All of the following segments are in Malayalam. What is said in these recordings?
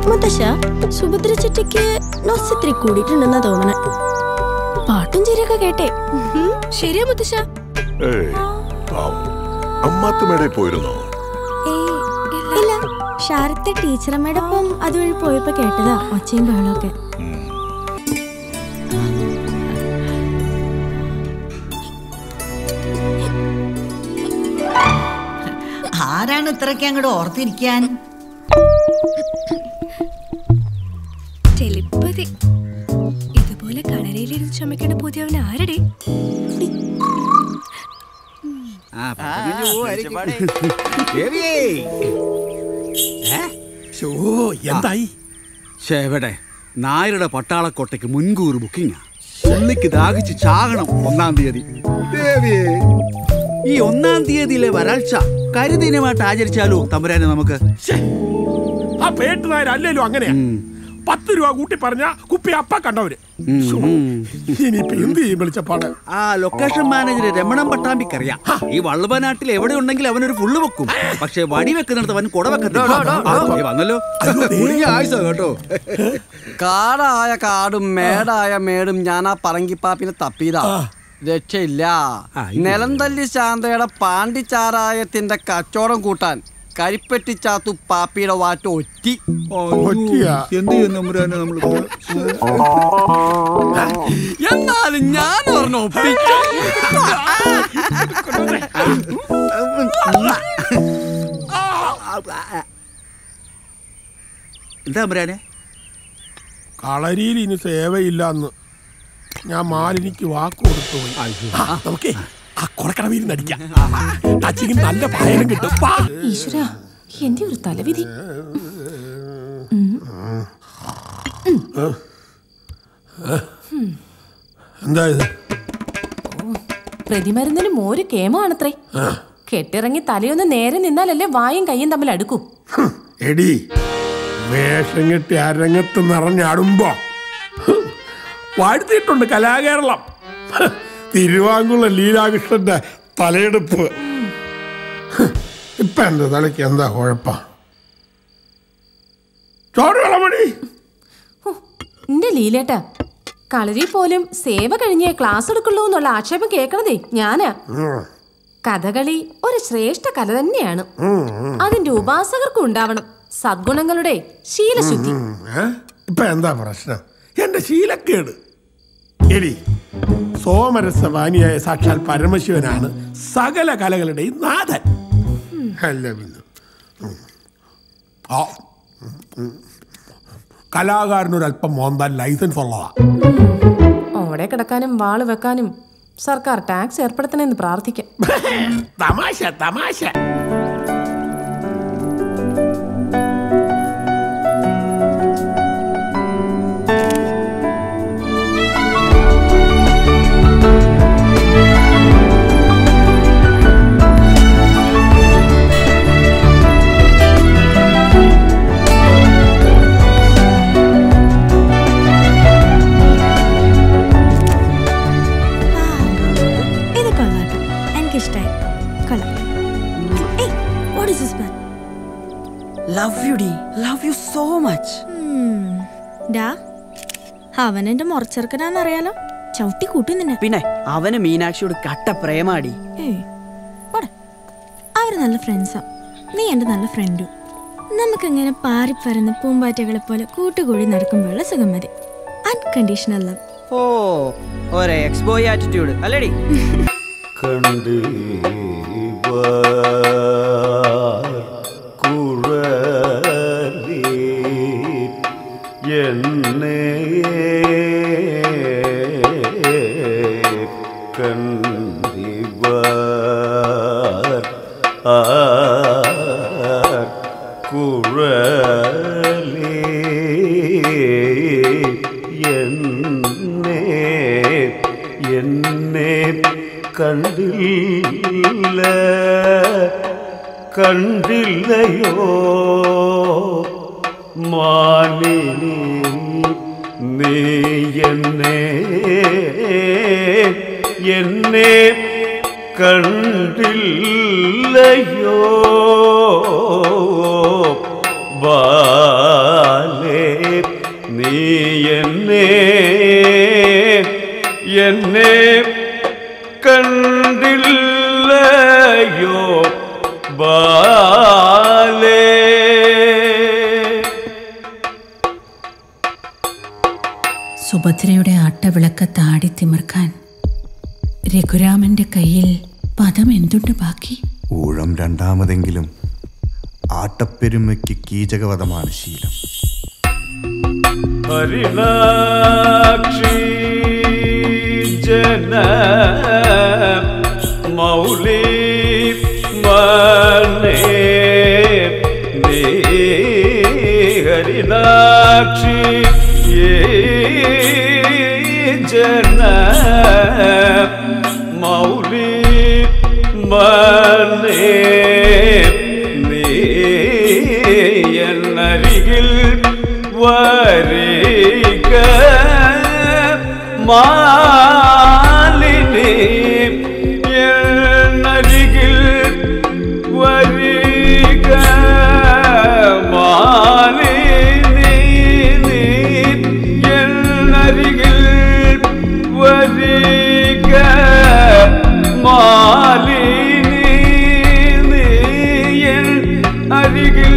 മുത്തശ്ശ സുഭദ്ര ചിറ്റയ്ക്ക് നൊസ് ഇത്തിരി കൂടിയിട്ടുണ്ടെന്നാ തോന്നണേ പാട്ടും ചിരിയൊക്കെ കേട്ടെ ശരിയാ മുത്തശ്ശ ഏയ് പാവം അമ്മാത്തുമേടെ പോയിരുന്നോ ഇല്ല ശാരദ ടീച്ചറമ്മയുടെ ഒപ്പം അതുവഴി പോയപ്പോ കേട്ടതാ ഒച്ചയും ബഹളമൊക്കെ ആരാണ് ഇത്രയ്ക്ക് അങ്ങോട്ട് ഓർത്തിരിക്കാൻ ടെലിപ്പതി ഇതുപോലെ കളരയിലിരുന്ന് ചുമക്കേണ്ട പുതിയവൻ ആരടി എന്തായി എവിടെ നായരുടെ പട്ടാളക്കോട്ടയ്ക്ക് മുൻകൂർ ബുക്കിംഗാ പുള്ളിക്ക് ദാഹിച്ച് ചാകണം ഒന്നാം തീയതി ദേവിയേ ഈ ഒന്നാം തീയതിയിലെ വരൾച്ച കരിദിനമായിട്ട് ആചരിച്ചാലോ തമ്പുരാനെ നമുക്ക് ആ പേട്ടുനായർ അല്ലേലും അങ്ങനെയാ പത്ത് രൂപ കൂട്ടി പറഞ്ഞ കുപ്പി അപ്പ കണ്ടവര് ശ്ശോ, ഇനിയിപ്പോ എന്ത് ചെയ്യും വെളിച്ചപ്പാട് ആ ലൊക്കേഷൻ മാനേജർ രമണൻ പട്ടാമ്പിക്കറിയാം ഈ വള്ളുവനാട്ടിൽ എവിടെ ഉണ്ടെങ്കിൽ അവനൊരു ഫുള്ള് വെക്കും പക്ഷെ വടി വെക്കുന്നിടത്ത് അവൻ കുട വെക്കത്തില്ല ആ, ദേ വന്നല്ലോ മുടിഞ്ഞ ആയുസ കേട്ടോ കാടായ കാടും മേടായ മേടും ഞാൻ ആ പറങ്കിപ്പാപ്പിനെ തപ്പിയതാ രക്ഷയില്ല നിലം തല്ലി ശാന്തയുടെ പാണ്ടിച്ചാരായത്തിന്റെ കച്ചവടം കൂട്ടാൻ കരിപ്പെട്ടി ചാത്തു പാപ്പിയുടെ വാറ്റ് ഒറ്റി എന്ത് ചെയ്യും തമ്പുരാനെ നമ്മൾ എന്നാലും ഞാൻ പറഞ്ഞു ഒപ്പിച്ചു എന്താ തമ്പുരാനെ കളരിയിൽ ഇനി സേവയില്ല എന്ന് ഞാൻ മാലിനിക്ക് വാക്ക് കൊടുത്തു പോയി ആ, നമുക്കേ ആ കൊടക്കടവിൽ നിന്ന് അടിക്കാം ടച്ചിങ്ങിന് നല്ല പായലും കിട്ടും വാ. ഈശ്വര എന്റെ ഒരു തലവിധി എന്താ ഇത് പ്രതിമരുന്നിന് മോര് കേമാണത്രേ കെട്ടിറങ്ങി തലയൊന്ന് നേരെ നിന്നാലല്ലേ വായും കയ്യും തമ്മിൽ അടുക്കൂ എടി വേഷം കെട്ടി അരങ്ങത്ത് നിറഞ്ഞാടുമ്പോ വാഴ്ത്തിയിട്ടുണ്ട് കലാകേരളം തിരുവാങ്കുളം ലീലാകൃഷ്ണന്റെ തലയെടുപ്പ് ഇപ്പൊ എന്റെ തലയ്ക്ക് എന്താ കുഴപ്പം ചോറ് കളമണി എന്റെ ലീലേട്ടാ കളരി പോലും സേവ കഴിഞ്ഞേ ക്ലാസ് എടുക്കുള്ളൂ എന്നുള്ള ആക്ഷേപം കേൾക്കണതേ ഞാനാ കഥകളി ഒരു ശ്രേഷ്ഠ കല തന്നെയാണ് അതിന്റെ ഉപാസകർക്കും ഉണ്ടാവണം സദ്ഗുണങ്ങളുടെ ശീലശുദ്ധി ഇപ്പൊ എന്താ പ്രശ്നം എന്റെ ശീലക്കേട് എടി സോമരസവാനിയായ സാക്ഷാൽ പരമശിവനാണ് സകല കലകളുടെയും നാഥൻ അല്ല പിന്നെ ഉം. ആ ഉം. കലാകാരനൊരല്പം മോന്താൻ ലൈസൻസ് ഉള്ളതാ ഓടെ കിടക്കാനും വാള് വെക്കാനും സർക്കാർ ടാക്സ് ഏർപ്പെടുത്തണമെന്ന് പ്രാർത്ഥിക്കാം തമാശ തമാശ ഇത് കൊള്ളാട്ടോ എനിക്കിഷ്ടായി കൊള്ളാം ഏയ് what is this man love you ഡി ലവ് യു സോ മച്ച് ഡാ അവൻ എന്റെ മുറച്ചെറുക്കനാന്നറിയാലോ ചവിട്ടി കൂട്ടി നിന്നെ പിന്നെ അവന് മീനാക്ഷിയോട് കട്ട പ്രേമാടി ഏയ് പോടെ അവര് നല്ല ഫ്രണ്ട്സാ നീ എന്റെ നല്ല ഫ്രണ്ടും നമുക്കിങ്ങനെ പാറിപ്പറന്ന് പൂമ്പാറ്റകളെ പോലെ കൂട്ടുകൂടി നടക്കുമ്പോഴുള്ള സുഖം മതി അൺകണ്ടീഷണൽ ലവ് ഓ ഒരേ എക്സ്ബോയ് ആറ്റിറ്റ്യൂഡ് അല്ലേടി കണ്ട് കുഴലി എന്നെ കണ്ടിവർ കുഴലി എന്നെ എന്നെ കണ്ടില്ല കണ്ടില്ലയോ മാലിനി നീ എന്നെ എന്നെ കണ്ടില്ലയോ ബാലേ നീ എന്നെ എന്നെ കണ്ടില്ലയോ ബാലേ സുഭദ്രയുടെ ആട്ടവിളക്ക് താടി തിമിർക്കാൻ രഘുരാമന്റെ കയ്യിൽ പദം എന്തുണ്ട് ബാക്കി ഊഴം രണ്ടാമതെങ്കിലും ആട്ടപ്പെരുമയ്ക്ക് കീചകവധമാണ് ശീലം ഹരിണാക്ഷി ജന മൗലി മനെ നീ ഹരിണാക്ഷി ജന മൗലി മനെ നീ എന്നരികിൽ വരിക മാലിനി എന്നരികിൽ വരിക മാലിനി നീ എന്നരികിൽ വരിക മാലിനി നീ എൻ അരികിൽ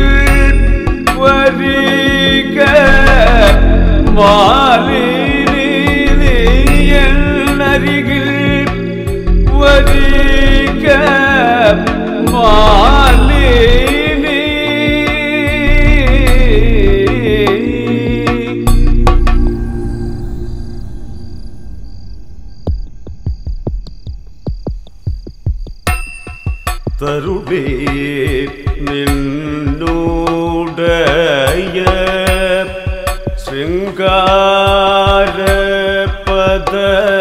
വരിക മാലിനി നീ എൻ അരികിൽ വരിക മാലിനി തരുടേ നിന്നൂടയ ശൃംഗാര പദ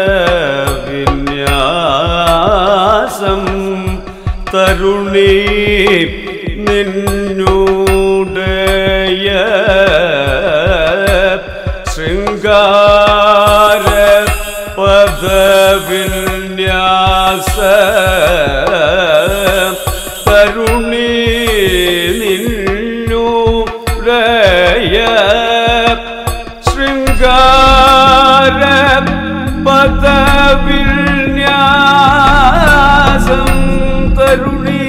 വിന്യാസം തരുണി നിന്നൂടയ ശൃംഗാര പദ വിന്യാസ തരുണി നിന്നൂടയ ശൃംഗാര പദവിന്യാസം തരുണി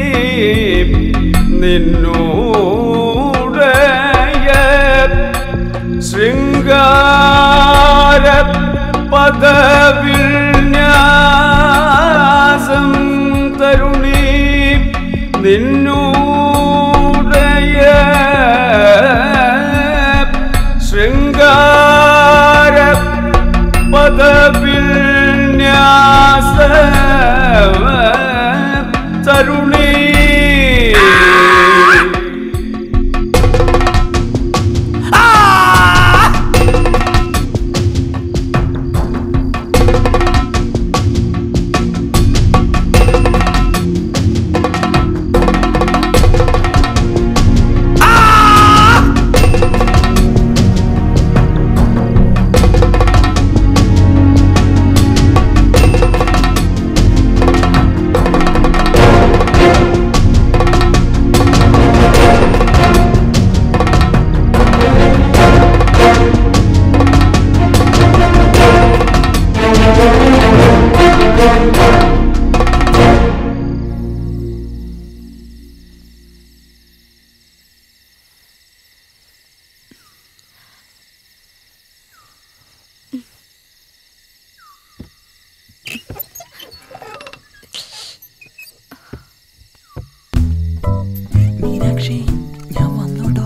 നിന്നൂടയ ശൃംഗാര പദവിന്യാസം തരുണി നിന്നൂടയ ശൃംഗാര പദവിന്യാസ തരുണി മീനാക്ഷി ഞാൻ വന്നോട്ടോ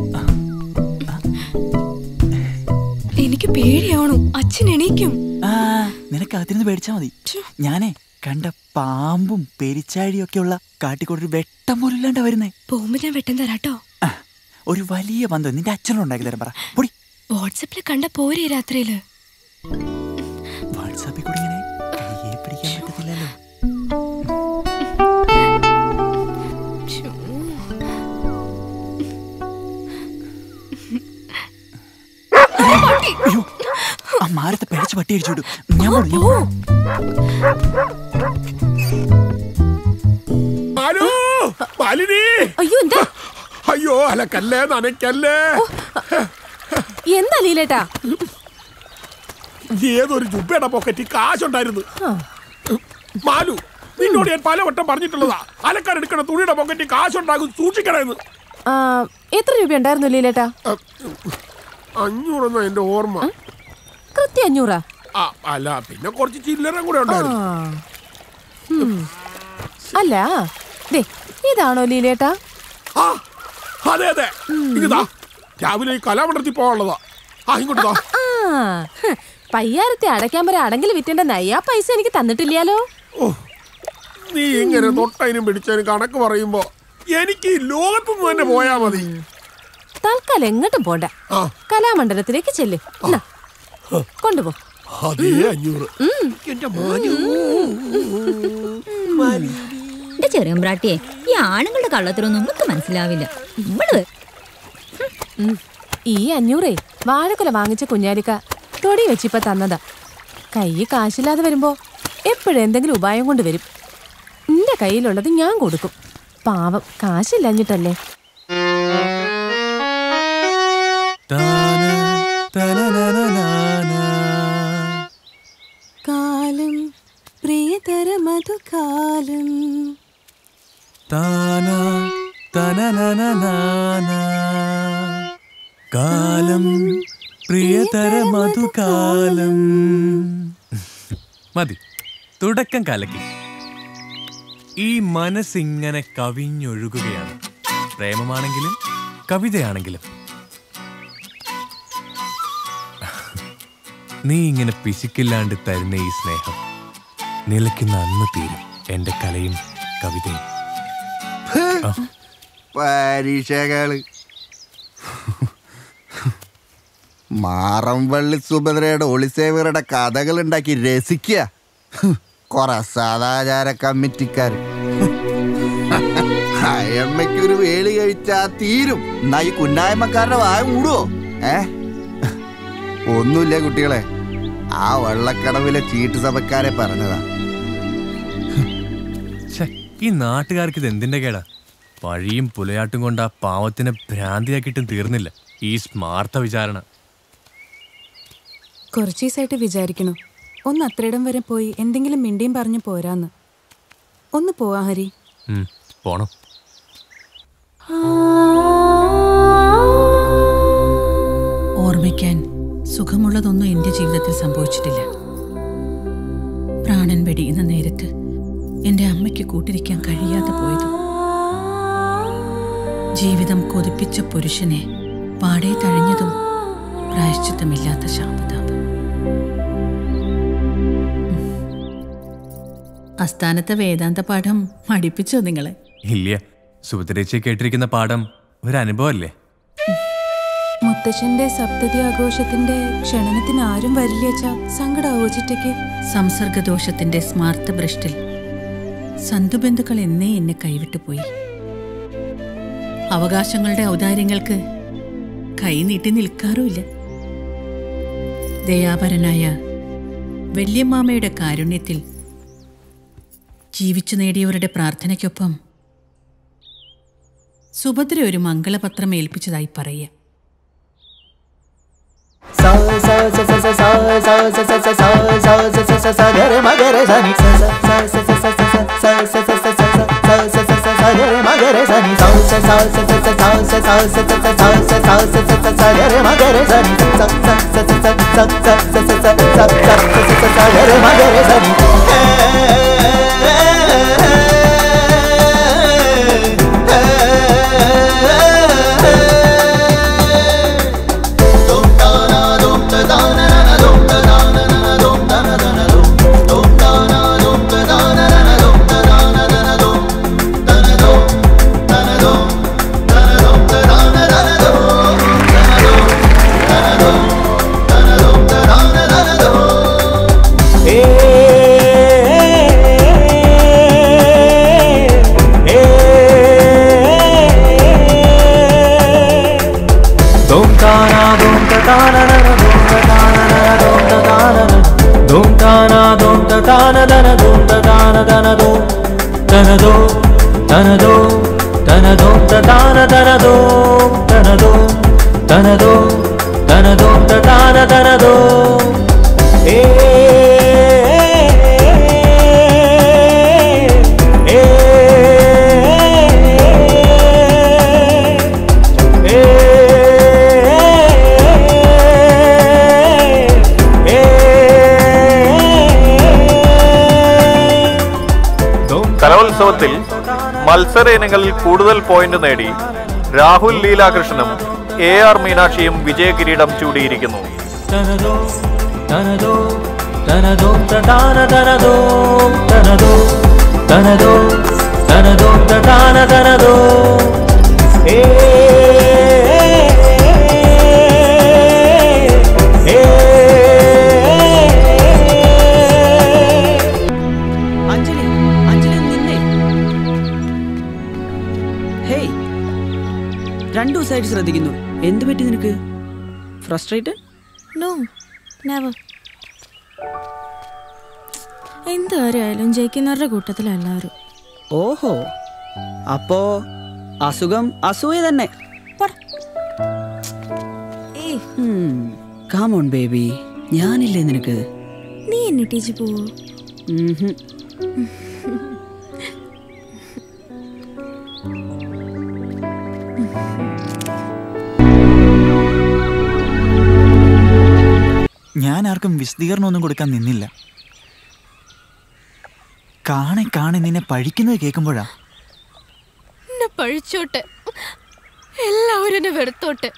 എനിക്ക് പേടിയാവണു അച്ഛൻ എണീക്കും ആ നിനക്ക് അകത്തിരുന്ന് പേടിച്ചാ മതി ഞാനേ കണ്ട പാമ്പും പെരിച്ചാഴിയും ഒക്കെയുള്ള കാട്ടിക്കൂടെ വെട്ടം പോലും ഇല്ലാണ്ട വരുന്നേ പോകുമ്പോ ഞാൻ വെട്ടം തരാട്ടോ ഒരു വലിയ പന്ത് നിന്റെ അച്ഛനോട് ഉണ്ടാക്കി തരാൻ പറ പൊടി വാട്സപ്പില് കണ്ട പോരെ രാത്രിയില് വാട്സാപ്പിൽ കൂടി ഇങ്ങനെ കയ്യെ പിടിക്കാൻ പറ്റത്തില്ലല്ലോ അയ്യോ ആ മാരത്തെ പിഴച്ച് പട്ടി അടിച്ചു വിടും ഞാൻ പോണു, ഞാൻ പോണു. മാലു മാലിനി അയ്യോ എന്താ അയ്യോ അലക്കല്ലേ നനയ്ക്കല്ലേ എന്താ ലീലേട്ടാ ഏതൊരു ജുബയുടെ പോക്കറ്റിൽ കാശുണ്ടായിരുന്നു മാലു നിന്നോട് ഞാൻ പലവട്ടം പറഞ്ഞിട്ടുള്ളതാ അലക്കാൻ എടുക്കണ തുണിയുടെ പോക്കറ്റിൽ കാശുണ്ടാകും സൂക്ഷിക്കണമെന്ന് ആ, എത്ര രൂപ ഉണ്ടായിരുന്നു ലീലേട്ടാ അഞ്ഞൂറെന്നാ എന്റെ ഓർമ്മ കൃത്യം അഞ്ഞൂറാ ആ, അല്ല പിന്നെ കുറച്ച് ചില്ലറ കൂടെ ഉണ്ടായിരുന്നു ആ. ഉം. അല്ല ദേ ഇതാണോ ലീലേട്ടാ ആ, അതെ അതെ ഇതാ രാവിലെ ഈ കലാമണ്ഡലത്തിൽ പോകാനുള്ളതാ ആ ഇങ്ങോട്ട് താ ആ ഹ്, പയ്യാരത്തെ അടയ്ക്കാൻ വരെ അടങ്കിൽ വിറ്റേണ്ട നയ്യാ പൈസ എനിക്ക് തന്നിട്ടില്ലാലോ നീ ഇങ്ങനെ തൊട്ടതിനും പിടിച്ചതിനും കണക്ക് പറയുമ്പോ എനിക്ക് ഈ ലോകത്തുനിന്ന് തന്നെ പോയാ മതി തൽക്കാലം എങ്ങോട്ടും പോണ്ട കലാമണ്ഡലത്തിലേക്ക് ചെല്ല് എന്നാ, കൊണ്ടുപോ അതേ അഞ്ഞൂറ് എന്റെ മാനു എന്റെ ചെറിയമ്പ്രാട്ടിയെ ഈ ആണുങ്ങളുടെ കള്ളത്തിലൊന്നും നമുക്ക് മനസ്സിലാവില്ല നമ്മള് ഉം. ഈ അഞ്ഞൂറേ വാഴക്കുല വാങ്ങിച്ച കുഞ്ഞാലിക്ക തൊടി വെച്ചിപ്പ തന്നതാ കൈ കാശില്ലാതെ വരുമ്പോ എപ്പോഴും എന്തെങ്കിലും ഉപായം കൊണ്ട് വരും എന്റെ കയ്യിലുള്ളത് ഞാൻ കൊടുക്കും പാവം കാശില്ലഞ്ഞിട്ടല്ലേ കാലം പ്രിയതര മധുകാലം താന തനനനനാന. കാലം പ്രിയതര മധുകാലം മതി തുടക്കം കലക്കി ഈ മനസ്സിങ്ങനെ കവിഞ്ഞൊഴുകുകയാണ് പ്രേമമാണെങ്കിലും കവിതയാണെങ്കിലും നീ ഇങ്ങനെ പിശുക്കില്ലാണ്ട് തരുന്ന ഈ സ്നേഹം നിലയ്ക്കുന്ന അന്ന് തീരും എന്റെ കലയും കവിതയും ആ. പരീക്ഷകള് മാറമ്പള്ളി സുഭദ്രയുടെ ഒളിസേവരുടെ കഥകൾ ഉണ്ടാക്കി രസിക്കുക കൊറ സദാചാര കമ്മിറ്റിക്കാർ അയമ്മയ്ക്ക് ഒരു വേളി കഴിച്ചാ തീരും എന്നാ ഈ കുന്നായ്മക്കാരുടെ വായ മൂടുവോ ഏ ഒന്നുമില്ല കുട്ടികളെ ആ വള്ളക്കടവിലെ ചീട്ട് സഭക്കാരെ പറഞ്ഞതാ ഛെ, ഈ നാട്ടുകാർക്ക് ഇത് എന്തിന്റെ കേടാ പഴിയും പുലയാട്ടും കൊണ്ട് ആ പാവത്തിനെ ഭ്രാന്തിയാക്കിയിട്ടും തീർന്നില്ല ഈ സ്മാർത്ഥ വിചാരണ കുറച്ച് ദിവസമായിട്ട് വിചാരിക്കണു ഒന്ന് അത്രയിടം വരെ പോയി എന്തെങ്കിലും മിണ്ടിയും പറഞ്ഞു പോരാന്ന് ഒന്ന് പോവാ ഹരി ഉം, പോണം ഓർമ്മിക്കാൻ സുഖമുള്ളതൊന്നും എൻ്റെ ജീവിതത്തിൽ സംഭവിച്ചിട്ടില്ല പ്രാണൻ വെടിയുന്ന നേരത്ത് എൻ്റെ അമ്മയ്ക്ക് കൂട്ടിരിക്കാൻ കഴിയാതെ പോയതും ജീവിതം കൊതിപ്പിച്ച പുരുഷനെ പാടെ തഴഞ്ഞതും പ്രായശ്ചിത്തമില്ലാത്ത ശാപതാപം ഉം. അസ്ഥാനത്തെ വേദാന്ത പാഠം മടിപ്പിച്ചോ നിങ്ങളെ ഇല്ല സുഭദ്രേച്ചി കേട്ടിരിക്കുന്ന പാഠം ഒരു അനുഭവമല്ലേ മുത്തശ്ശന്റെ സപ്തതി ആഘോഷത്തിന്റെ ക്ഷണനത്തിന് ആരും വരില്ലേച്ചാ സങ്കടാവോ ചിറ്റയ്ക്ക് സംസർഗദോഷത്തിന്റെ സ്മാർത്ത ഭ്രഷ്ടിൽ സന്തുബന്ധുക്കൾ എന്നേ എന്നെ കൈവിട്ടു പോയി അവകാശങ്ങളുടെ ഔദാര്യങ്ങൾക്ക് കൈനീട്ടി നിൽക്കാറുമില്ല ദയാപരനായ വല്യമ്മാമയുടെ കാരുണ്യത്തിൽ ജീവിച്ചു നേടിയവരുടെ പ്രാർത്ഥനയ്ക്കൊപ്പം സുഭദ്ര ഒരു മംഗളപത്രം ഏൽപ്പിച്ചതായി പറയുക Dum ta na dum ta ta na na na dum ta ta na na na dum ta ta na na dum ta na dum ta ta na na na dum ta ta na na na dum ta na dum ta na dum ta na dum ta ta na na na dum ta na dum ta na dum ta തനതോം തതാന തനതോ ഏ ഏ കലോത്സവത്തിൽ മത്സര ഇനങ്ങളിൽ കൂടുതൽ പോയിന്റ് നേടി രാഹുൽ ലീലാകൃഷ്ണനും എ ആർ മീനാക്ഷിയും വിജയകിരീടം ചൂടിയിരിക്കുന്നു തനതോ തനതോ തനതോം തതാന തനതോ തനതോ തനതോ തനതോം തതാന തനതോ ഏ ഏ അഞ്ജലി അഞ്ജലി നിന്നെ ഹേയ് രണ്ടു ദിവസമായിട്ട് ശ്രദ്ധിക്കുന്നു എന്ത് പറ്റി നിനക്ക് ഫ്രസ്ട്രേറ്റ് നോ നെവർ എന്ത് കാര്യമായാലും ജയിക്കുന്നവരുടെ കൂട്ടത്തില എല്ലാവരും ഓഹോ അപ്പോ അസുഖം അസൂയ തന്നെ കാമോൺ ബേബി ഞാനില്ലേ നിനക്ക് നീ എന്നെ ടീച്ച് പോവോ ഉംഹും. ഞാൻ ആർക്കും വിശദീകരണമൊന്നും കൊടുക്കാൻ നിന്നില്ല കാണെ കാണെ നിന്നെ പഴിക്കുന്നത് കേൾക്കുമ്പോഴാ എന്നെ പഴിച്ചോട്ടെ എല്ലാവരും എന്നെ വെറുത്തോട്ടെ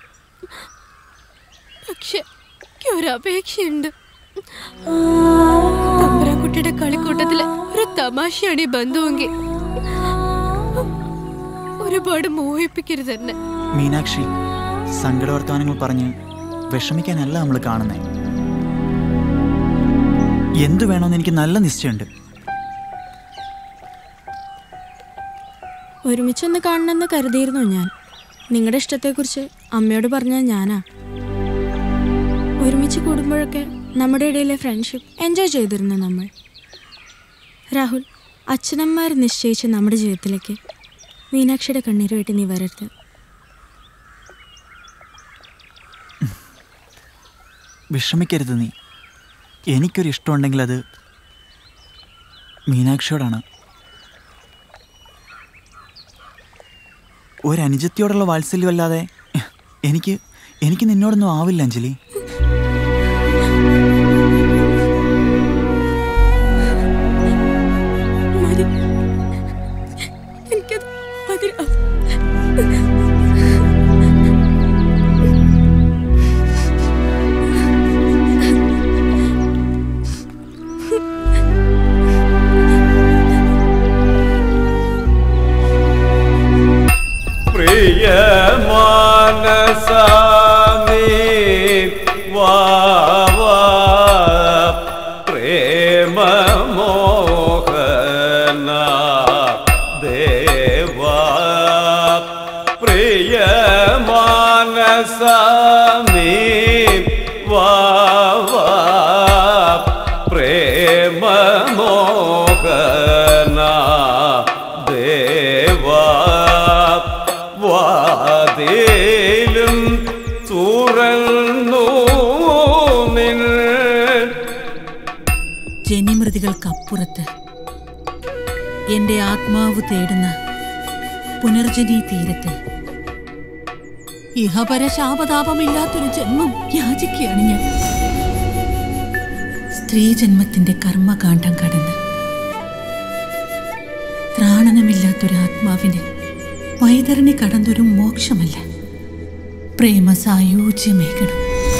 പക്ഷെ എനിക്ക് ഒരു അപേക്ഷയുണ്ട് തമ്പുരാക്കുട്ടിയുടെ കളിക്കൂട്ടത്തില് ഒരു തമാശയാണ് ഈ ബന്ധുവെങ്കിൽ ഒരുപാട് മോഹിപ്പിക്കരുത് എന്നെ മീനാക്ഷി സങ്കടവർത്തമാനങ്ങൾ പറഞ്ഞ് വിഷമിക്കാനല്ല നമ്മൾ കാണുന്നേ എന്തു വേണമെന്ന് എനിക്ക് നല്ല നിശ്ചയമുണ്ട് ഒരുമിച്ചൊന്ന് കാണണമെന്ന് കരുതിയിരുന്നു ഞാൻ നിങ്ങളുടെ ഇഷ്ടത്തെക്കുറിച്ച് അമ്മയോട് പറഞ്ഞത് ഞാനാ ഒരുമിച്ച് കൂടുമ്പോഴൊക്കെ നമ്മുടെ ഇടയിലെ ഫ്രണ്ട്ഷിപ്പ് എൻജോയ് ചെയ്തിരുന്നു നമ്മൾ രാഹുൽ അച്ഛനമ്മമാർ നിശ്ചയിച്ച നമ്മുടെ ജീവിതത്തിലേക്ക് മീനാക്ഷിയുടെ കണ്ണീര് വെട്ടി നീ വരരുത് വിഷമിക്കരുത് നീ എനിക്കൊരു ഇഷ്ടമുണ്ടെങ്കിൽ അത് മീനാക്ഷിയോടാണ് ഒരനുജത്തിയോടുള്ള വാത്സല്യമല്ലാതെ എനിക്ക് എനിക്ക് നിന്നോടൊന്നും ആവില്ല അഞ്ജലി മതി എനിക്കത് മതി പ്രിയ മാനസാമി വാവ പ്രേമ മോഹന ദേവ പ്രിയ മാനസാമി വാവ പ്രേമ മോഹന ദേവാ വാതിലും തുറന്നു നിൻ ജനിമൃതികൾക്കപ്പുറത്ത് എന്റെ ആത്മാവ് തേടുന്ന പുനർജനി തീരത്ത് ഇഹപര ശാപതാപമില്ലാത്തൊരു ജന്മം യാചിക്കുകയാണ് ഞാൻ സ്ത്രീജന്മത്തിന്റെ കർമ്മകാന്ഡം കടന്ന് ത്രാണനമില്ലാത്തൊരു ആത്മാവിന് വൈതരണി കടന്നൊരു മോക്ഷമല്ല പ്രേമ സായൂജ്യമേകണം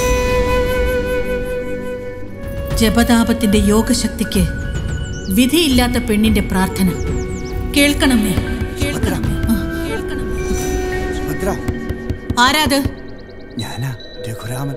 ജപതാപത്തിന്റെ യോഗശക്തിക്ക് വിധിയില്ലാത്ത പെണ്ണിന്റെ പ്രാർത്ഥന കേൾക്കണമേ കേൾക്കണമേ ആ, ആരാത് ഞാനാ രഘുരാമൻ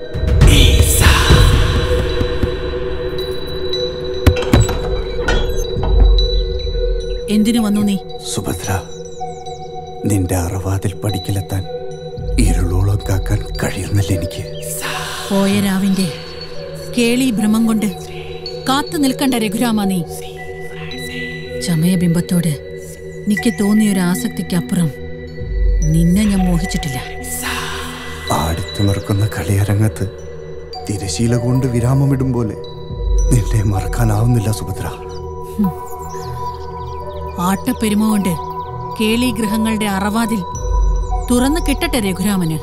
എന്തിനു വന്നു നീ സുഭദ്ര നിന്റെ അറവാതിൽ പടിക്കലെത്താൻ ഇരുളോളം കാക്കാൻ കഴിയുന്നില്ല എനിക്ക് പോയ രാവിന്റെ കേളി ഭ്രമം കൊണ്ട് കാത്തു നിൽക്കണ്ട രഘുരാമ നീ ചമയബിംബത്തോട് നിക്ക് തോന്നിയൊരു ആസക്തിക്കപ്പുറം നിന്നെ ഞാൻ മോഹിച്ചിട്ടില്ല ആടി ആടിത്തിമിർക്കുന്ന കളിയരങ്ങത്ത് തിരശീല കൊണ്ട് വിരാമമിടും പോലെ നിന്നെ മറക്കാനാവുന്നില്ല സുഭദ്ര ആട്ടപ്പെരുമ കൊണ്ട് കേളീഗ്രഹങ്ങളുടെ അറവാതിൽ തുറന്നു കിട്ടട്ടെ രഘുരാമന്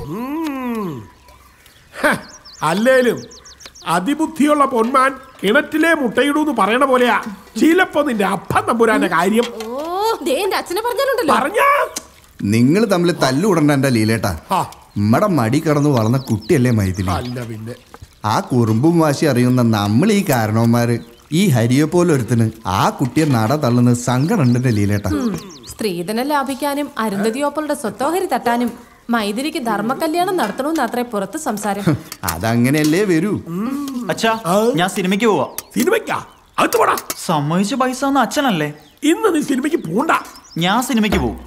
ഹ, അല്ലേലും അതിബുദ്ധിയുള്ള പൊന്മാൻ കിണറ്റിലെ മുട്ടയിടൂന്ന് പറയണ പോലെയാ ചിലപ്പോ നിന്റെ അപ്പൻ തമ്പുരാന്റെ കാര്യം ഓ ദേ എന്റെ അച്ഛനെ പറഞ്ഞാലുണ്ടല്ലോ പറഞ്ഞാ നിങ്ങൾ തമ്മിൽ തല്ലുടണ്ട എന്റെ ലീലേട്ടാ നമ്മടെ മടി കടന്നു വളർന്ന കുട്ടിയല്ലേ മൈഥിലി അല്ല പിന്നെ ആ കുറുമ്പും വാശി അറിയുന്ന നമ്മൾ ഈ കാരണവന്മാര് ഈ ഹരിയെ പോലെ ഒരുത്തിന് ആ കുട്ടിയെ നട തള്ളുന്നത് സങ്കടമുണ്ട് എന്റെ ലീലേട്ടാ ഉം. സ്ത്രീധനം ലാഭിക്കാനും അരുന്ധതിയോപ്പളുടെ സ്വത്തോഹരി തട്ടാനും മൈതിരിക്ക് ധർമ്മകല്യാണം നടത്തണമെന്ന് അത്രേ പുറത്ത് സംസാരം അതങ്ങനെയല്ലേ വരൂ അച്ഛാ ഞാൻ സിനിമയ്ക്ക് പോവാ സിനിമയ്ക്കാ അകത്ത് പോടാ സമ്മതിച്ച പൈസ ഒന്നും അച്ഛനല്ലേ ഇന്ന് നീ സിനിമയ്ക്ക് പോണ്ട ഞാൻ സിനിമയ്ക്ക് പോവും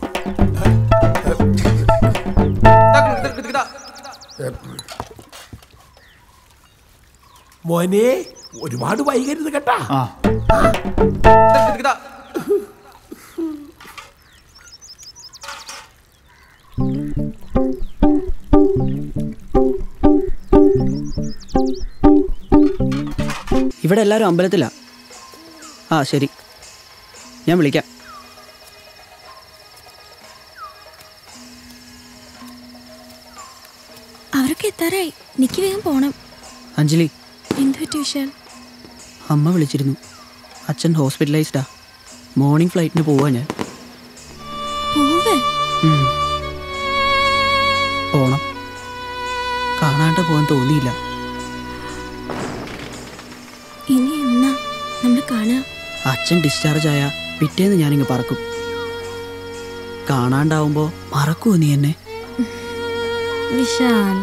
മോനെ ഒരുപാട് വൈകരുത് കേട്ടാ ഇവിടെ എല്ലാവരും അമ്പലത്തിലാ ആ ശരി ഞാൻ വിളിക്കാം അവരൊക്കെ എത്താറായി എനിക്ക് വേഗം പോണം അഞ്ജലി എന്ത് പറ്റി വിശാൽ അമ്മ വിളിച്ചിരുന്നു അച്ഛൻ ഹോസ്പിറ്റലൈസ്ഡാ മോർണിംഗ് ഫ്ലൈറ്റിന് പോവാ ഞാൻ പോവേ ഉം. പോണം കാണാണ്ട് പോകാൻ തോന്നിയില്ല ഇനി എന്നാ നമ്മൾ കാണുക അച്ഛൻ ഡിസ്ചാർജ് ആയ പിറ്റേന്ന് ഞാനിങ്ങ് പറക്കും കാണാണ്ടാവുമ്പോ മറക്കുമോ നീ എന്നെ വിശാൽ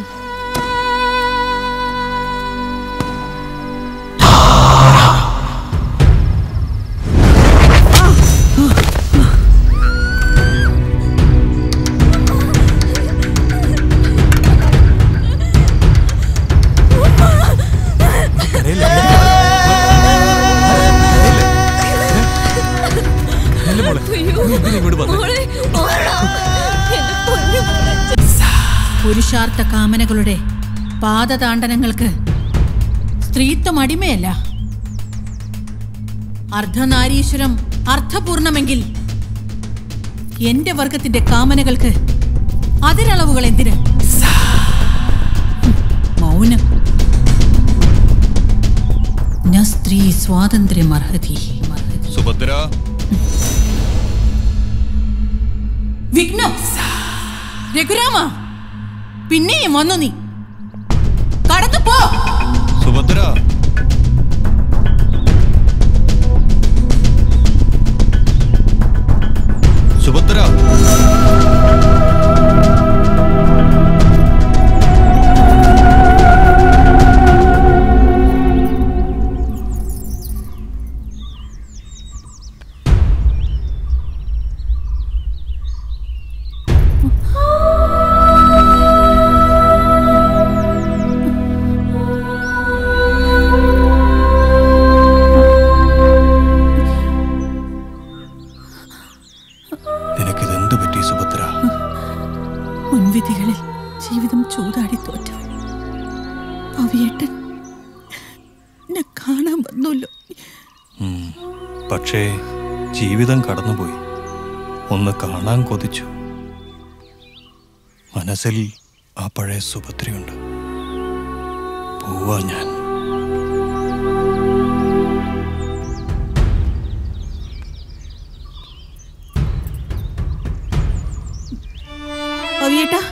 പുരുഷാർത്ഥ കാമനകളുടെ പാദതാണ്ഡനങ്ങൾക്ക് സ്ത്രീത്വം അടിമയല്ല അർദ്ധനാരീശ്വരം അർത്ഥപൂർണമെങ്കിൽ എന്റെ വർഗത്തിന്റെ കാമനകൾക്ക് അതിരളവുകൾ എന്തിന് മൗനം ന സ്ത്രീ സ്വാതന്ത്ര്യം അർഹതി സുഭദ്ര വിഘ്നം രഘുരാമ പിന്നെയും വന്നു നീ കടന്നു പോ സുഭദ്ര സുഭദ്ര നിനക്കിതെന്ത് പറ്റി സുഭദ്ര മുൻവിധികളിൽ ജീവിതം ചൂതാടി തോറ്റു അവിയേട്ടൻ എന്നെ കാണാൻ വന്നല്ലോ ഉം. പക്ഷേ ജീവിതം കടന്നുപോയി ഒന്ന് കാണാൻ കൊതിച്ചു മനസ്സിൽ ആ പഴയ സുഭദ്രയുണ്ട് പോവാ ഞാൻ അവിയേട്ടാ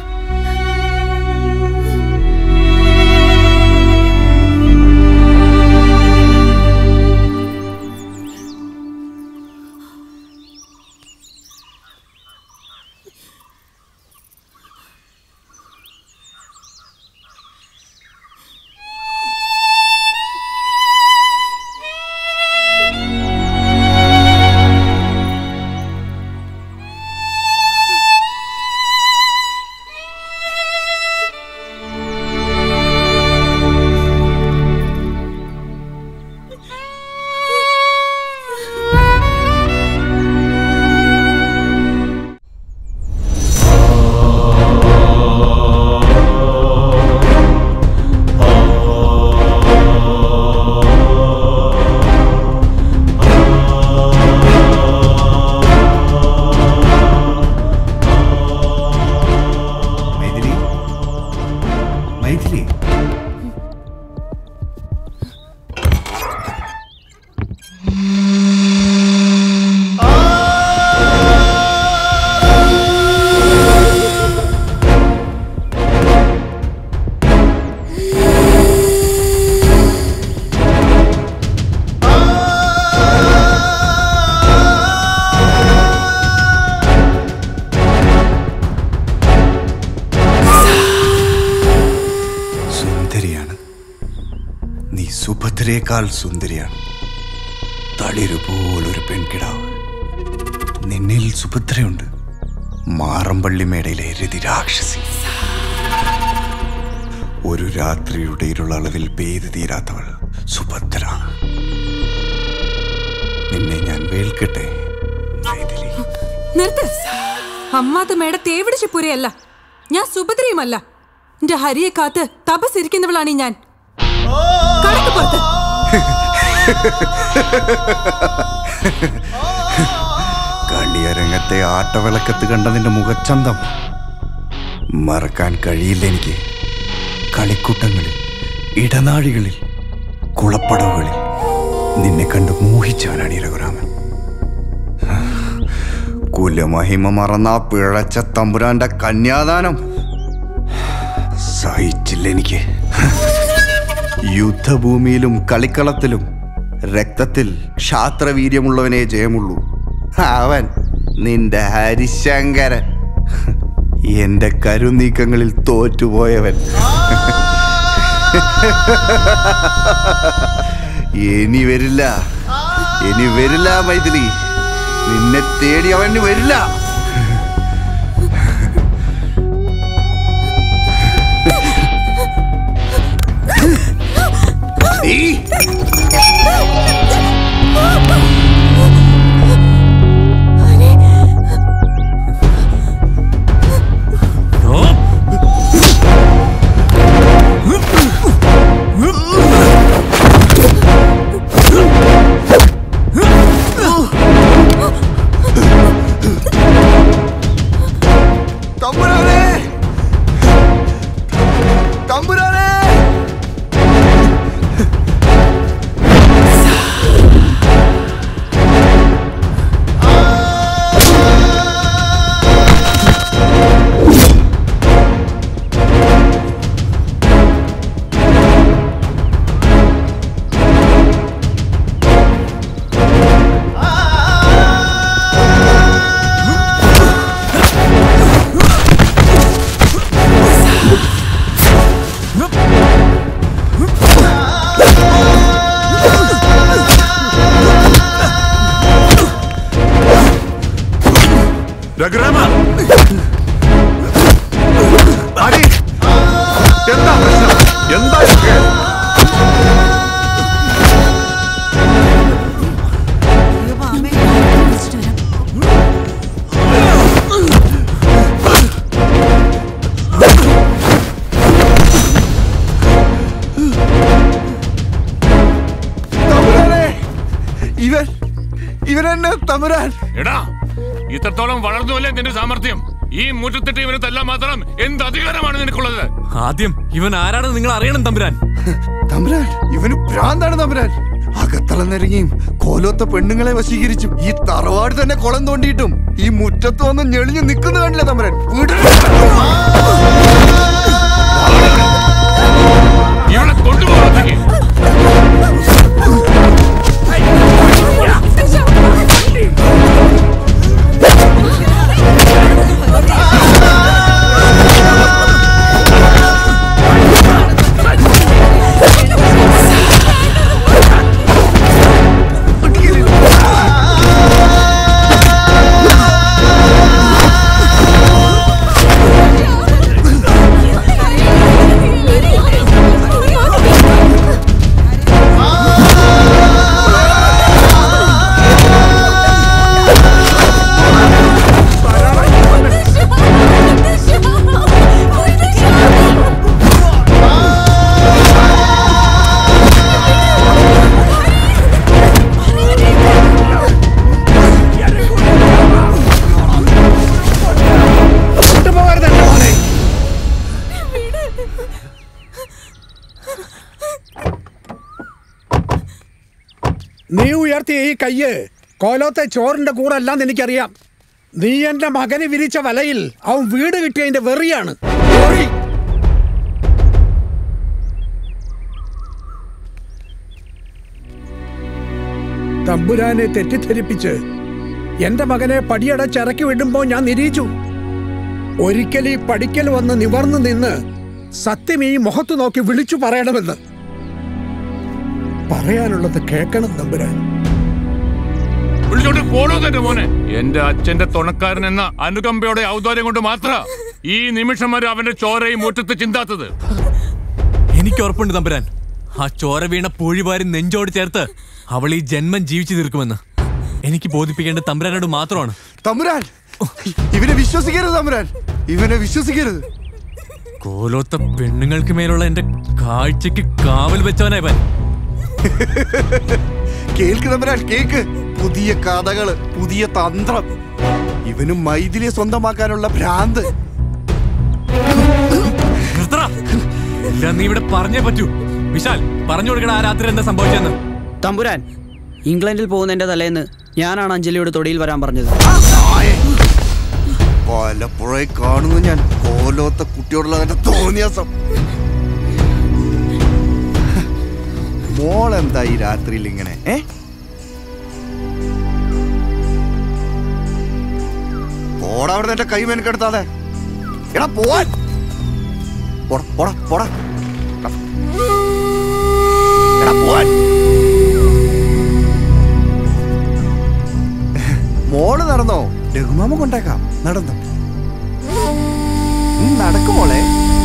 സുഭദ്രയേക്കാൾ സുന്ദരിയാണ് തളിരു പോലൊരു പെൺകിടാവ് നിന്നിൽ സുഭദ്രയുണ്ട് മാറമ്പള്ളി മേടയിലെ രതിരാക്ഷസി ഒരു രാത്രിയുടെ ഇരുളളവിൽ പെയ്തു തീരാത്തവൾ സുഭദ്ര നിന്നെ ഞാൻ വേൽക്കട്ടെ നിർത്ത് അമ്മാത്ത മേട തേവിടിച്ച പുരയല്ല ഞാൻ സുഭദ്രയുമല്ല എന്റെ ഹരിയെ കാത്ത് തപസ്സിരിക്കുന്നവളാണ് ഈ ഞാൻ കടക്ക് പുറത്ത് കളിയരങ്ങത്തെ ആട്ടവിളക്കത്ത് കണ്ട നിന്റെ മുഖച്ചന്തം മറക്കാൻ കഴിയില്ല എനിക്ക് കളിക്കൂട്ടങ്ങളിൽ ഇടനാഴികളിൽ കുളപ്പടവുകളിൽ നിന്നെ കണ്ട് മോഹിച്ചവനാണ് ഈ രഘുരാമൻ കുലമഹിമ മറന്ന ആ പിഴച്ച തമ്പുരാന്റെ കന്യാദാനം സഹിച്ചില്ല എനിക്ക് യുദ്ധഭൂമിയിലും കളിക്കളത്തിലും രക്തത്തിൽ ക്ഷാത്രവീര്യമുള്ളവനെ ജയമുള്ളൂ അവൻ നിന്റെ ഹരിശങ്കരൻ എന്റെ കരുനീക്കങ്ങളിൽ തോറ്റുപോയവൻ ഇനി വരില്ല ഇനി വരില്ല മൈഥിലി നിന്നെ തേടി അവൻ വരില്ല നീ തമ്പുരാനെ തമ്പുരാനെ രഘുരാമ ഹരി എന്താ പ്രശ്നം എന്താ ഇതൊക്കെ? തമ്പുരാനെ ഇവൻ ഇവൻ എന്നെ തമ്പുരാൻ എടാ ഇത്രത്തോളം വളർന്നുവല്ലേ നിന്റെ സാമർഥ്യം ഈ മുറ്റത്തിട്ട് ഇവനെ തല്ലാൻ മാത്രം എന്ത് അധികാരമാണ് നിനക്കുള്ളത് ആദ്യം ഇവൻ ആരാണെന്ന് നിങ്ങൾ അറിയണം തമ്പുരാൻ തമ്പുരാൻ ഇവന് ഭ്രാന്താണ് തമ്പുരാൻ അകത്തളന്നിറങ്ങിയും കോലോത്ത പെണ്ണുങ്ങളെ വശീകരിച്ചും ഈ തറവാട് തന്നെ കുളം തോണ്ടിയിട്ടും ഈ മുറ്റത്ത് വന്ന് ഞെളിഞ്ഞു നിൽക്കുന്ന കണ്ടില്ല തമ്പുരാൻ വീട്ടിൽ ഇവളെ കൊണ്ടുപോകത്തേക്ക് നീ ഉയർത്തിയ ഈ കയ്യ് കോലോത്തെ ചോറിന്റെ കൂടെ അല്ലാന്ന് എനിക്കറിയാം നീ എന്റെ മകന് വിരിച്ച വലയിൽ അവൻ വീട് കിട്ടിയതിന്റെ വെറിയാണ് വെറി. തമ്പുരാനെ തെറ്റിദ്ധരിപ്പിച്ച് എന്റെ മകനെ പടിയടച്ചിറക്കി വിടുമ്പോ ഞാൻ നിരീച്ചു ഒരിക്കൽ ഈ പടിക്കൽ വന്ന് നിവർന്നു നിന്ന് സത്യം ഈ മുഖത്ത് നോക്കി വിളിച്ചു പറയണമെന്ന് പറയാനുള്ളത് കേൾക്കണം തമ്പുരാൻ വിളിച്ചോണ്ട് പോണോ തന്റെ മോനെ എന്റെ അച്ഛന്റെ തുണക്കാരൻ എന്ന അനുകമ്പയുടെ ഔദാര്യം കൊണ്ട് മാത്ര ഈ നിമിഷം വരെ അവന്റെ ചോരയും മുറ്റത്ത് ചിന്താത്തത് എനിക്ക് ഉറപ്പുണ്ട് തമ്പുരാൻ ആ ചോര വീണ പൂഴിവാരി നെഞ്ചോട് ചേർത്ത് അവൾ ഈ ജന്മം ജീവിച്ചു തീർക്കുമെന്ന് എനിക്ക് ബോധിപ്പിക്കേണ്ട തമ്പുരാനോട് മാത്രമാണ് തമ്പുരാൻ ഇവനെ വിശ്വസിക്കരുത് തമ്പുരാൻ ഇവനെ വിശ്വസിക്കരുത് കോലോത്ത പെണ്ണുങ്ങൾക്ക് മേലുള്ള എന്റെ കാഴ്ചക്ക് കാവൽ വെച്ചവനാ ഇവൻ കേൾക്ക് തമ്പുരാൻ കേക്ക് പുതിയ കഥകള് പുതിയ തന്ത്രം ഇവനും മൈഥിലിയെ സ്വന്തമാക്കാനുള്ള ഭ്രാന്ത് നിർത്തടാ. എല്ലാം നീ ഇവിടെ പറഞ്ഞേ പറ്റൂ വിശാൽ പറഞ്ഞു കൊടുക്കണ ആ രാത്രി എന്താ സംഭവിച്ചെന്ന് തമ്പുരാൻ ഇംഗ്ലണ്ടിൽ പോകുന്നതിന്റെ തലേന്ന് ഞാനാണ് അഞ്ജലിയോട് തൊടിയിൽ വരാൻ പറഞ്ഞത് പലപ്പോഴായി കാണുന്നു ഞാൻ കോലോത്ത കുട്ടിയോടുള്ള അതിന്റെ തോന്നിയാസം മോളെന്താ ഈ രാത്രിയിൽ ഇങ്ങനെ ഏ പോടാ അവിടെ എന്റെ കൈ മെനക്കെടുത്താതെ എടാ പോവാൻ പോടാ പോടാ പോടാ എടാ പോവാൻ മോള് നടന്നോ രഘുമാമ കൊണ്ടേക്കാം നടന്നു ഉം, നടക്ക് മോളെ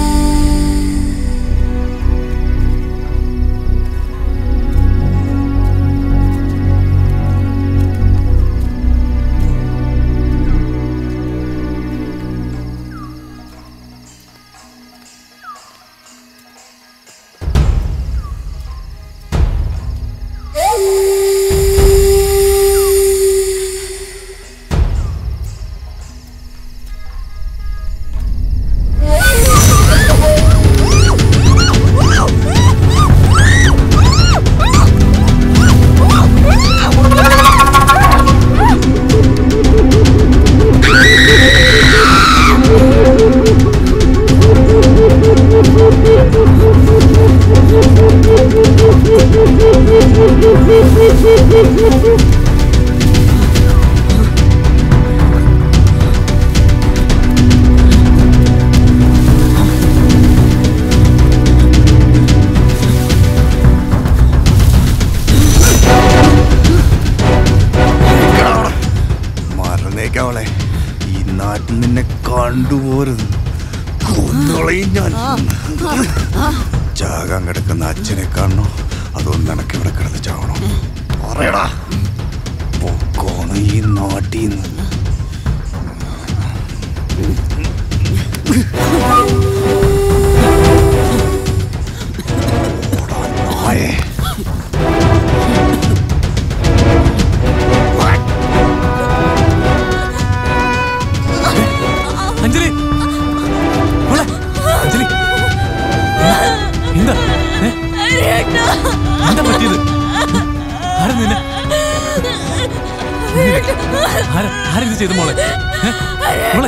മറന്നേക്കവളെ ഈ നാട്ടിൽ നിന്നെ കണ്ടുപോരുത് കൊന്നുകളയും ഞാൻ ചാകാൻ കിടക്കുന്ന അച്ഛനെ കാണണോ അതൊന്നും നിനക്ക് ഇവിടെ കിടന്ന് ചാവണോ പറയടാ പൊക്കോണ് ഈ നാട്ടിൽ നിന്ന് ഓടാ നായേ അഞ്ജലി മോളെ, അഞ്ജലി എന്താ ഏ? എന്താ പറ്റിയത് ആരാ നിന്നെ നിന്നെ- ആരാ ആരാ ഇത് ചെയ്തു മോളെ ഏ? മോളെ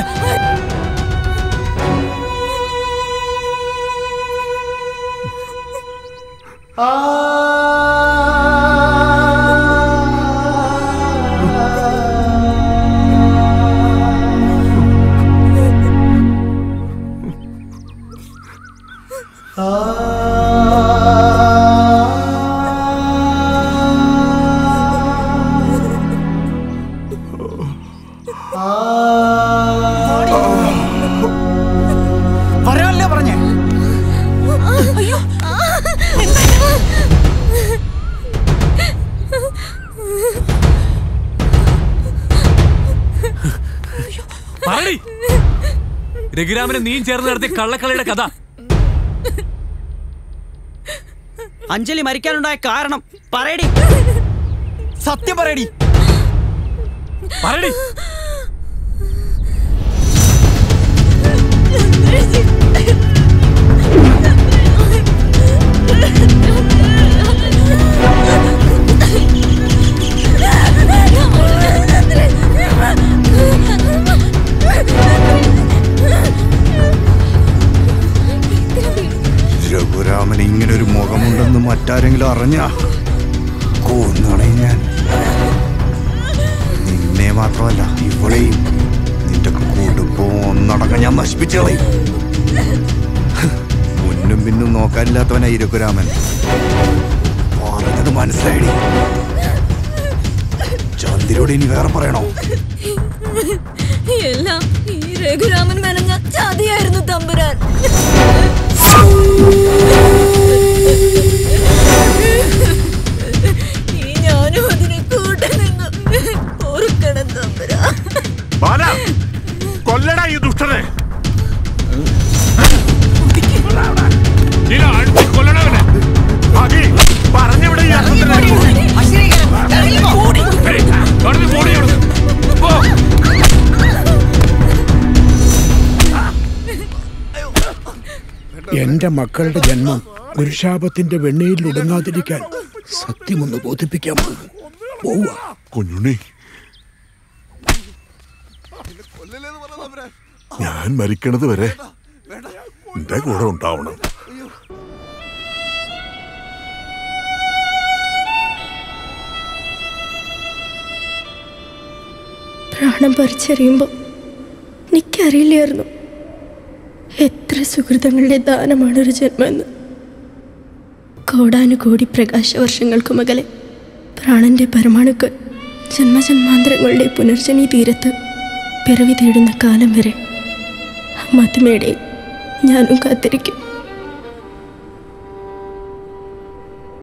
വരാനല്ലേ പറഞ്ഞേ അയ്യോ പറയടി രഘുരാമനെ നീയും ചേർന്ന് നടത്തിയ കള്ളക്കളിയുടെ കഥ അഞ്ജലി മരിക്കാനുണ്ടായ കാരണം പറയടി സത്യം പറയടി പറയടി രഘുരാമന് ഇങ്ങനെ ഒരു മുഖമുണ്ടെന്ന് മറ്റാരെങ്കിലും അറിഞ്ഞ കൊന്നണേ ഞാൻ നിന്നെ മാത്രമല്ല ഇവളെയും നിന്റെ കുടുംബവും ഒന്നടങ്കം ഞാൻ നശിപ്പിച്ചു കളയും മുന്നും പിന്നും നോക്കാനില്ലാത്തവനായി രഘുരാമൻ പറഞ്ഞത് മനസ്സിലായി ചന്ദ്രയോട് ഇനി വേറെ പറയണോ എല്ലാം ഈ രഘുരാമൻ മെനഞ്ഞ ചതിയായിരുന്നു തമ്പുരാൻ ഈ ഞാനും അതിനെ കൂട്ടു നിന്നു ഓർക്കണം തമ്പുരാൻ ബാല കൊല്ലടാ ഈ ദുഷ്ടനെ പറഞ്ഞവിടെ ഈ എന്റെ മക്കളുടെ ജന്മം പുരുഷാപത്തിന്റെ വെണ്ണയിൽ ഒടുങ്ങാതിരിക്കാൻ സത്യമൊന്ന് ബോധിപ്പിക്കാൻ പോവുക കുഞ്ഞുണ്ണി ഞാൻ മരിക്കണത് വരെ എന്റെ കൂടെ ഉണ്ടാവണം പ്രാണം പറിച്ചറിയുമ്പോൾ എനിക്കറിയില്ലായിരുന്നു എത്ര സുഹൃതങ്ങളുടെ ദാനമാണ് ഒരു ജന്മമെന്ന് കോടാനുകോടി പ്രകാശവർഷങ്ങൾക്കു മകലെ പ്രാണന്റെ പരമാണുക്കൾ ജന്മജന്മാന്തരങ്ങളുടെ പുനർജനി തീരത്ത് പിറവി തേടുന്ന കാലം വരെ മതിമേടെ ഞാനും കാത്തിരിക്കും